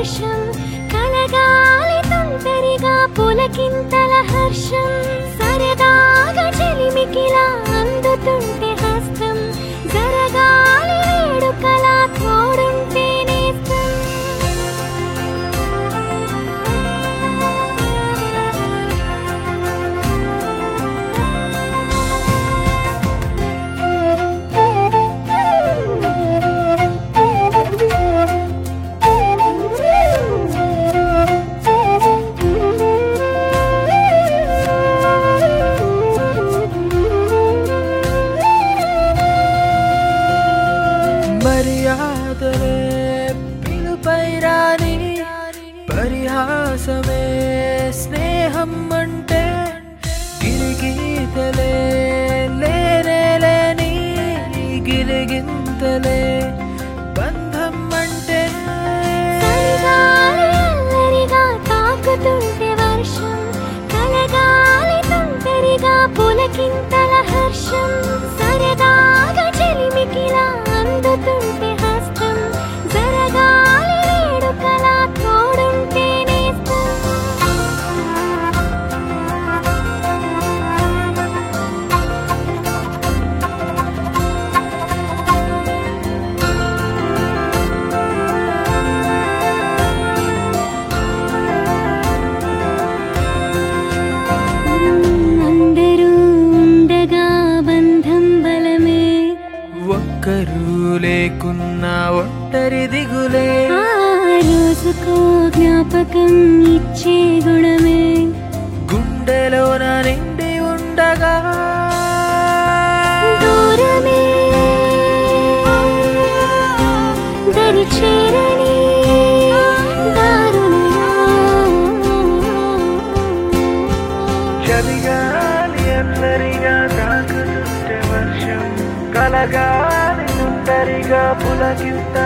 వర్షం కలగాలి తుంటరిగా పులకింతల హర్షం సరదాగా చెలిమికిలా అందుతుంటే హస్తం జరగాలి వేడుకలా తోడుంటే నేస్తం మర్యాదలే పిలుపై రాని పరిహాసమే స్నేహం అంటే గిరిగీతలే లేనే లేని గిరిగింతలే బంధం అంటే చలిగాలి అల్లరిగా తాకుతుంటే వర్షం కలగాలి తుంటరిగా పులకింతల హర్షం సరదాగా చెలిమికిలా అందుతుంటే హస్తం జరగాలి వేడుకలా తోడుంటే నేస్తం అందరూ ఉండగా బంధం బలమే ఒక్కరు లేకున్నా ఒంటరి దిగులే ఆ రోజుకో జ్ఞాపకం ఇచ్చే గుణమే గుండెలోన నిండి ఉండగా దూరమే దరి చేరని చలిగాలి అందరిగా తాకుతుంటే వర్షం కలగాలి ఒంటరిగా పులకింత